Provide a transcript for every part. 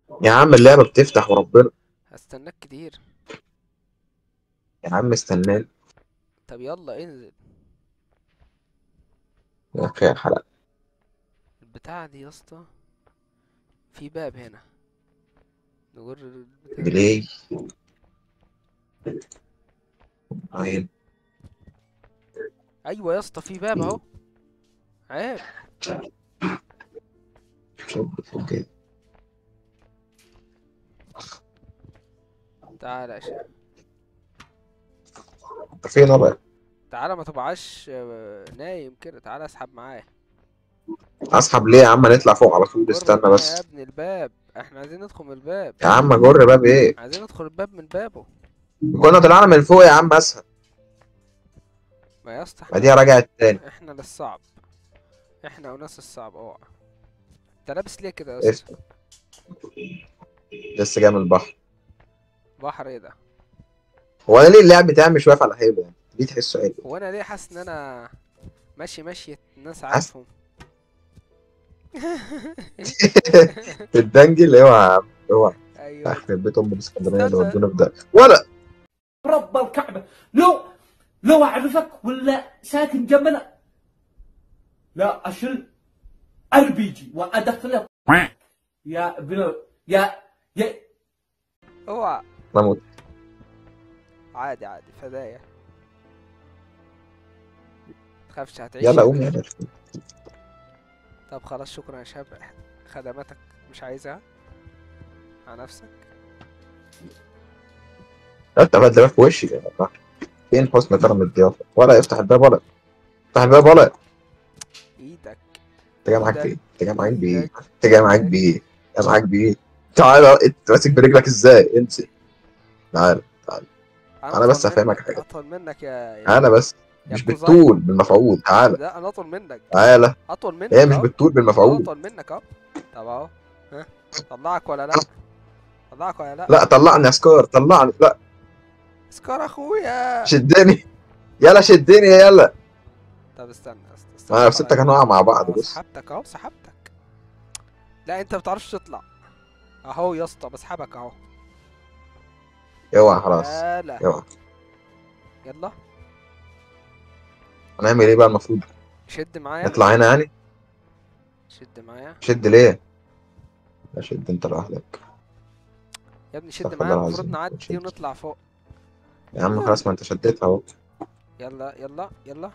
يا عم اللعبة بتفتح وربنا هستناك كتير يا عم استناني طب يلا انزل يا اخي حلقة البتاعة دي يا اسطى في باب هنا نجر البتاع ليه عين ايوه يا اسطى في باب اهو عيب شوف فوق كده تعالى يا شيخ انت فين بقى تعالى ما تبقاش آه، نايم كده تعالى اسحب معايا اسحب ليه يا عم نطلع فوق على طول جر استنى معايا بس يا ابني الباب احنا عايزين ندخل من الباب يا عم جر باب ايه عايزين ندخل الباب من بابه كنا طلعنا من فوق يا عم اسهل ما يا اسطى اديها احنا رجعت تاني احنا للصعب احنا وناس الصعب اوعى انت لابس ليه كده يا اسطى اسمع لسه جاي من البحر بحر ايه ده هو انا ليه اللعب بتاعي مش واقف على حيله يعني ليه تحسه عيب هو انا ليه حاسس ان انا ماشي ماشي الناس حاسس- عارفهم الدنجل اوعى يا عم اوعى ايوه يخرب بيت ام الاسكندريه اللي استنى. ودونا في ده ولا رب الكعبة لو لو أعرفك ولا ساكن جنبنا لا أشيل ار بي جي وأدخله يا ابن يا يا اوعى نموت عادي عادي فداية تخافش هتعيش يلا قوم يلا طب خلاص شكرا يا شاب خدماتك مش عايزها على نفسك لا انت بقى الباب في وشي يا جماعة. فين حسن كرم الضيافه ولا يفتح الباب ولا افتح الباب ولا ايدك انت جاي معاك بايه؟ انت جاي معاك بايه؟ انت جاي معاك بايه؟ جاي معاك بايه؟ تعالى انت ماسك برجلك ازاي؟ انزل تعالى أنا أطول بس هفهمك منك- حاجة. اطول منك يا يا تعالى بس يا مش كوزاي. بالطول بالمفعول تعالى لا انا اطول منك تعالى اطول منك هي مش أهو. بالطول بالمفعول اطول منك اهو طب اهو ها طلعك ولا لا طلعك ولا لا لا طلعني يا سكار طلعني لا سكار اخويا شدني يلا شدني يلا طب استنى است- استنى انا خلاص. وستك هنقع مع بعض أهو بص سحبتك اهو سحبتك لا انت بتعرفش تطلع اهو يا اسطى بسحبك اهو اوعى خلاص يلا اوعى يلا هنعمل ايه بقى المفروض شد معايا نطلع هنا يعني شد معايا شد ليه لا شد انت لوحدك يا ابني شد استغفر معايا الله المفروض العظيم. نعدي شد. ونطلع فوق يا عم خلاص ما انت شديتها اهو يلا يلا يلا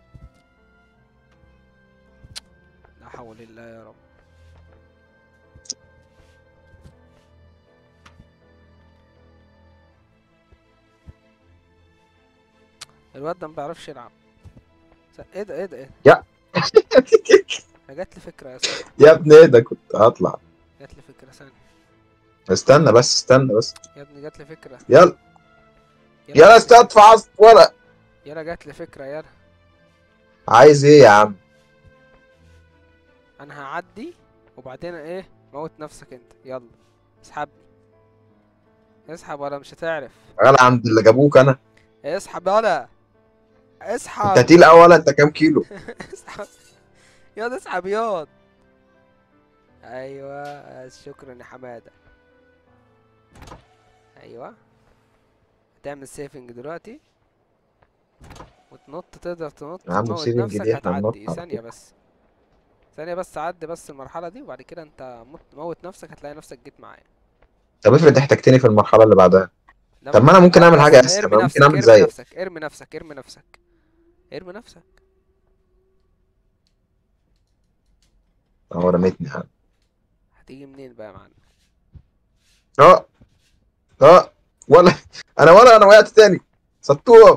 لا حول الله يا رب الواد ده ما بيعرفش يلعب س- ايه ده ايه ده ايه ده؟ أنا جات لي فكرة يا اسطى يا ابني ايه ده كنت هطلع جات لي فكرة ثانية استنى بس استنى بس يا ابني جات لي فكرة يلا يلا استدفع عصف ورق يلا جات لي فكرة يلا عايز ايه يا عم انا هعدي وبعدين ايه موت نفسك انت يلا اسحب اسحب ولا مش هتعرف شغال عند اللي جابوك انا اسحب يلا اسحب انت تقيل اولا انت كام كيلو اسحب ياض اسحب ياض ايوه شكرا يا حماده ايوه هتعمل سيفنج دلوقتي وتنط تقدر تنط يا عم تموت سيفنج نفسك دي احنا هتعدي بننط على ثانيه طول. بس ثانيه بس عدي بس المرحله دي وبعد كده انت مت موت نفسك هتلاقي نفسك جيت معايا طب افرض احتجتني في المرحله اللي بعدها لا طب ما- ما انا ممكن لا اعمل بس حاجه اسهل ارمي أنا نفسك ممكن اعمل ارمي زيك نفسك ارمي نفسك ارمي نفسك ارمي نفسك هو رميتني يا عم هتيجي منين بقى يا معلم اه اه ولا انا ولا انا وقعت تاني سطوه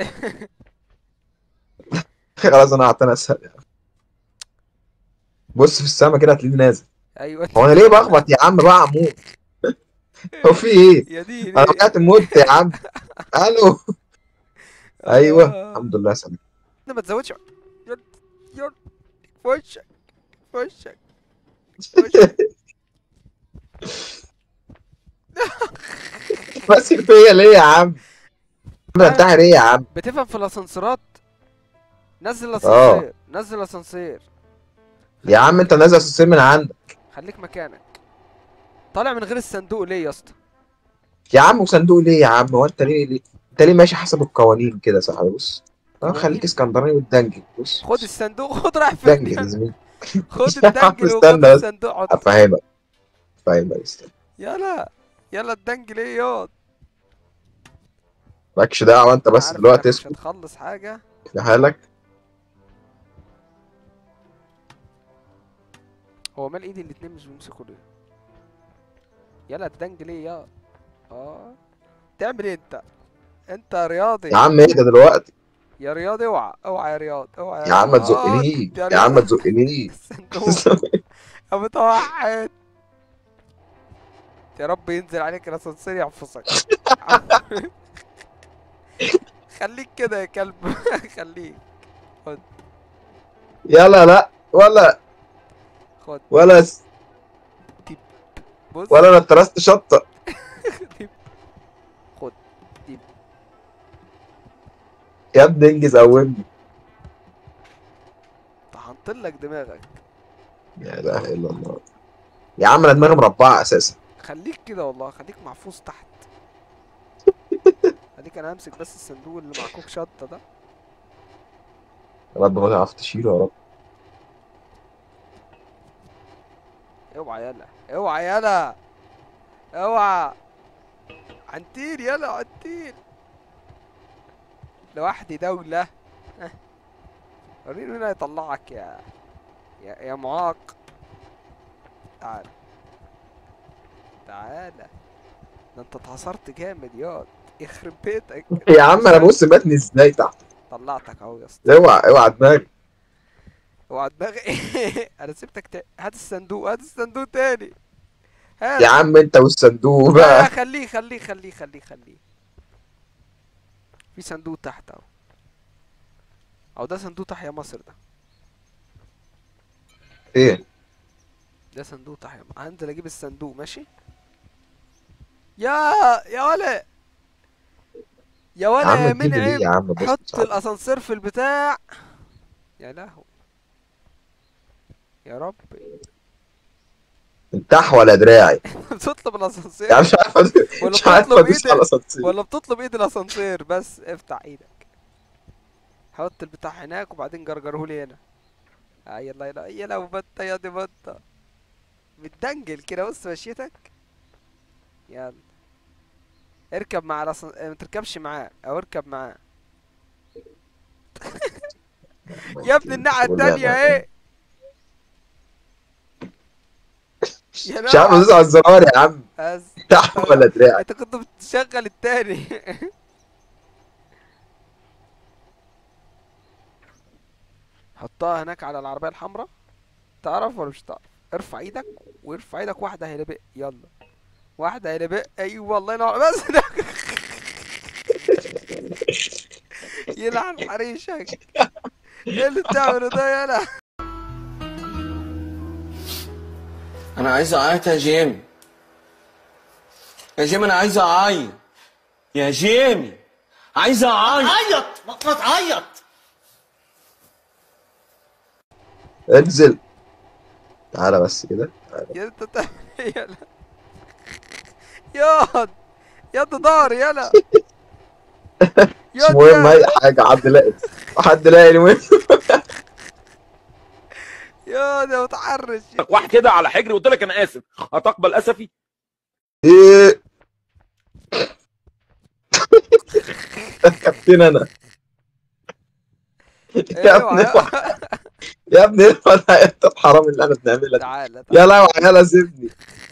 خلاص انا قعدت انا اسهل يعني. بص في السما كده هتلاقيني نازل ايوه هو انا ليه بخبط يا عم بقى عمود هو في ايه يا دي انا وقعت موت يا عم الو ايوه الحمد لله سلام ما تزودش يلا يلا في وشك في وشك في وشك ماسك فيا ليه يا عم عم انتحر ايه يا عم بتفهم في الاسانسيرات نزل آه. الاسانسير نزل الاسانسير يا عم انت نازل اسانسير من عندك خليك مكانك طالع من غير الصندوق ليه يا اسطى يا عم وصندوق ليه يا عم هو انت ليه ليه انت ليه ماشي حسب القوانين كده صح بص اه خليك اسكندراني وتدنجل بص خد الصندوق خد رايح فين دنجل يا زميلي خد يا عم الدنجل وخد استنى بس. الصندوق حط افهمك افهمك استنى يلا يلا الدنجل ايه ياض مالكش دعوه انت بس عارف دلوقتي إنك مش اسكت هتخلص حاجه في حالك هو مال ايدي الاتنين مش بيمسكوا ليه يلا الدنجل ايه يا اه تعمل ايه انت انت يا رياضي يا عم ايه ده دلوقتي يا رياضي اوعى اوعى يا رياض اوعى يا عم ما رياض. تزقنيش يا يا عم ما رياض. تزقنيش الصندوق يا متوحد يا رب ينزل عليك الاسانسير يحفظك خليك كده يا كلب خليك يلا لا ولا خد ولا س- بص ولا انا اترست شطه خد دي يا ابني انجز قومني طحنت لك دماغك لا اله الا الله يا عم انا دماغي مربعه اساسا خليك كده والله خليك محفوظ تحت خليك انا همسك بس الصندوق اللي معكوك شطه ده يا رب ما تعرف تشيله يا رب اوعى يلا اوعى يلا اوعى عنتيل يلا عنتيل لوحدي دولة اه. وريني مين هيطلعك يا يا يا معاق تعال تعال ده انت اتعصرت جامد ياض يخرب بيتك يا عم انا بص ماتني ازاي تحت طلعتك اهو يا اسطى اوعى اوعى دماغي اوعى دماغي انا سبتك ت... هات الصندوق هات الصندوق تاني هات يا عم انت والصندوق لا بقى خليه خليه خليه خليه خليه في صندوق تحت اهو او ده صندوق تحيا مصر ده ايه ده صندوق تحيا مصر هنزل اجيب الصندوق ماشي يا يا ولا يا يا ولا عم يا تجيب ليه منعم يا عم بص حط صعب. الاسانسير في البتاع يا لهو يا رب انتح ولا دراعي بتطلب الاسانسير يا عم مش عارف أدوس- ولا مش عارف بتطلب ادوس إيدك؟ على الاسانسير ولا بتطلب ايد الاسانسير بس افتح ايدك حط البتاع هناك وبعدين جرجره لي هنا آه يلا يلا يلا وبطه يا دي بطه بتدنجل كده بص مشيتك يلا اركب مع الأسن... ما تركبش معاه او اركب معاه يا ابني الناحية التانية ايه يا مش عارف نوع ادوس على الزرار يا عم بس انتح ولا دراعي انت كنت بتشغل التاني حطها هناك على العربية الحمراء تعرف ولا مش تعرف ارفع ايدك وارفع ايدك واحدة هيلبق يلا واحدة هيلبق ايوه الله ينور بس ده يلعن حريشك ايه اللي بتعمله ده يلا انا عايز اعيط يا جيمي يا جيمي انا عايز اعيط يا جيمي عايز اعيط عيط ما ما تعيط انزل تعالى بس كده يا انت تعمل ايه يلا ياض ياض دار يلا مش مهم اي حاجه حد لاقي حد لاقي المهم ياض يا متحرش واحد كده على حجري قلت لك انا اسف هتقبل اسفي ايه كابتن انا يا ابني اوعى يا ابني ايه الحياة الحرام اللي انا بنعملها دي تعالى تعالى يا لا يلا سيبني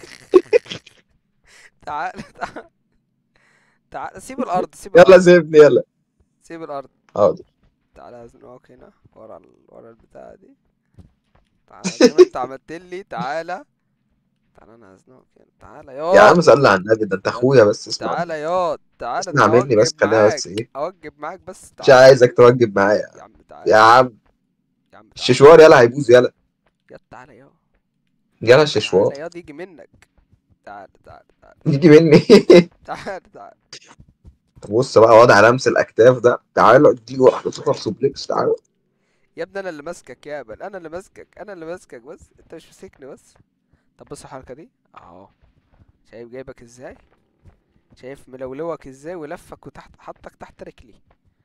تعالى تعالى تعالى سيب الارض سيب يلا الارض سيبني يلا سيب الارض حاضر تعالى هزنقك هنا ورا ال... ورا البتاع دي تعالى زي ما انت عملت لي تعالى تعالى انا هزنقك هنا تعالى يا يا عم صلي على النبي ده انت اخويا بس اسمع تعالى ياض تعالى اسمع ده مني بس أوجب خليها معاك. بس ايه اوجب معاك بس مش تعالى عايزك توجب معايا يا عم تعالى يا عم يا عم تعالى الششوار يلا هيبوظ يلا يا تعالى يا يلا الششوار تعالى ياض يجي منك تعالى تعالى تعالى يجي مني تعالى تعالى بص بقى وضع لمس الاكتاف ده تعالى اديله واحده تضرب سوبليكس تعالى يا ابني انا اللي ماسكك يا ابن انا اللي ماسكك انا اللي ماسكك بس انت مش ماسكني بس طب بص الحركه دي اهو شايف جايبك ازاي شايف ملولوك ازاي ولفك وتحت حطك تحت رجلي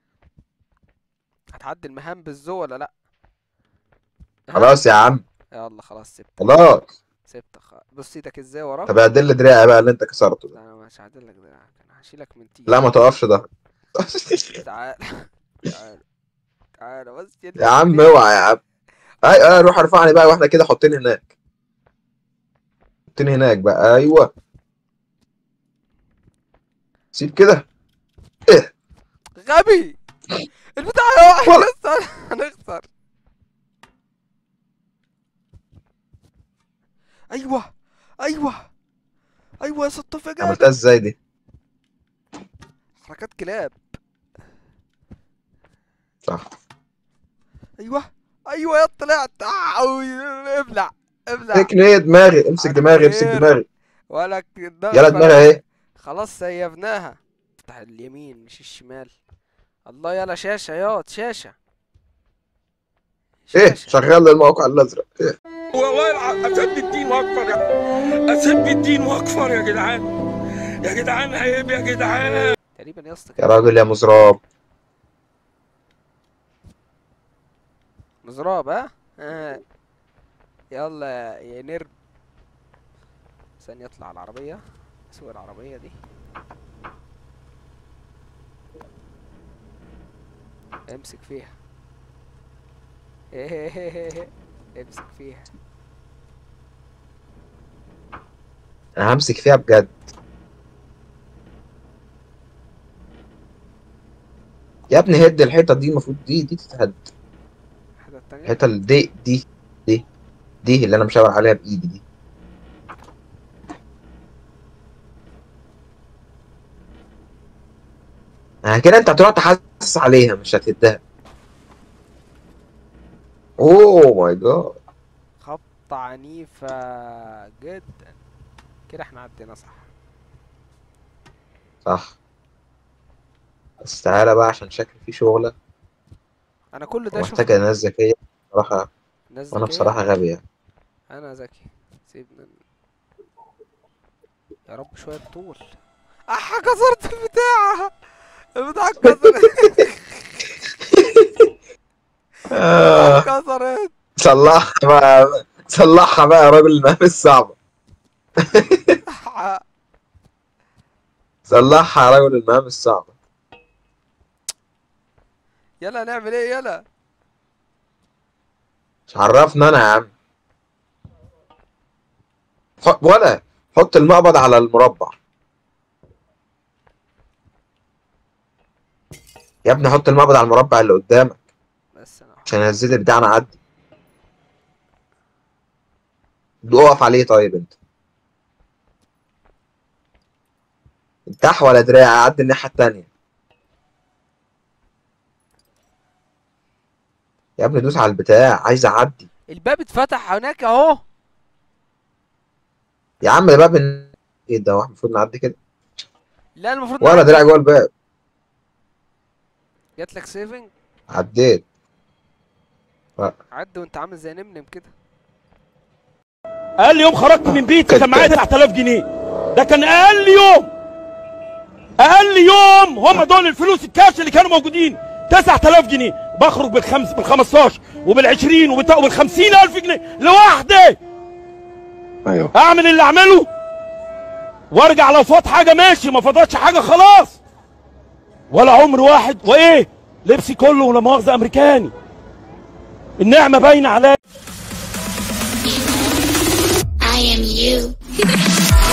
هتعدي المهام بالذوق ولا لا ها؟ خلاص يا عم يلا خلاص سبت خلاص سبتك خلاص. بص ايدك ازاي وراك طب اعدل دراعي بقى اللي انت كسرته ده لا انا مش هعدلك دراعك انا هشيلك من تيجي لا ما توقفش ده تعال تعال تعال بس يا عم اوعى يا عم اي اي روح ارفعني بقى واحنا كده حطني هناك حطني هناك بقى ايوه سيب كده غبي البتاع هيقع ولا- لسه هنخسر ايوه ايوه ايوه يا سطوف يا جامد عملتها ازاي دي حركات كلاب صح ايوه ايوه يا طلعت آه، ابلع ابلع تكني ايه دماغي امسك دماغي امسك خير. دماغي ولا دماغ يلا دماغي اهي خلاص سيبناها افتح اليمين مش الشمال الله يلا شاشة ياض شاشة ايه شاشة. شغال الموقع الازرق إيه؟ والله الع- اسب الدين واكفر يا اسب الدين واكفر يا جدعان يا جدعان عيب يا جدعان تقريبا يا اسطى يا كده راجل يا مزراب مزراب ها آه. يلا يا نرب ثانية اطلع العربية اسوق العربية دي امسك فيها امسك فيها انا همسك فيها بجد يا ابني هد الحيطه دي المفروض دي دي تتهد الحاجة التانية الحيطه اللي دي دي دي دي اللي انا مشاور عليها بايدي دي آه كده انت هتروح تحسس عليها مش هتهدها اوه ماي جاد خبطة عنيفة جدا كده احنا عدينا صح صح بس تعالى بقى عشان شكل في شغلة انا كل ده شفت ومحتاجة ناس ذكية بصراحة ناس وأنا ذكية. بصراحة غبي يعني انا ذكي سيبنا يا رب شوية طول اح كسرت البتاع البتاع اتكسرت آه اتكسرت صلحها بقى صلحها بقى يا راجل المهام الصعبة صلحها يا راجل المهام الصعبة يلا نعمل ايه يلا مش عرفنا أنا يا عم حط ولا حط المقبض على المربع يا ابني حط المقبض على المربع اللي قدامك بس انا عشان الزيت بتاعنا عدي اقف عليه طيب انت انتح ولا دراع عدي الناحية التانية يا ابني دوس على البتاع عايز اعدي الباب اتفتح هناك اهو يا عم ده باب الن- ايه ده هو احنا المفروض نعدي كده لا المفروض ولا نعدي. دراع جوه الباب جات لك سيفنج عديت عد وانت عامل زي نمنم كده اقل يوم خرجت من بيتي كان معايا 9000 جنيه ده كان اقل يوم اقل يوم هم دول الفلوس الكاش اللي كانوا موجودين 9000 جنيه بخرج بالخمس بال 15 وبال 20 وبال وبال 50000 جنيه لوحدي ايوه اعمل اللي اعمله وارجع لو فات حاجه ماشي ما فاتش حاجه خلاص ولا عمر واحد وايه لبسي كله ولا مؤاخذه امريكاني النعمه باينه عليا I am you.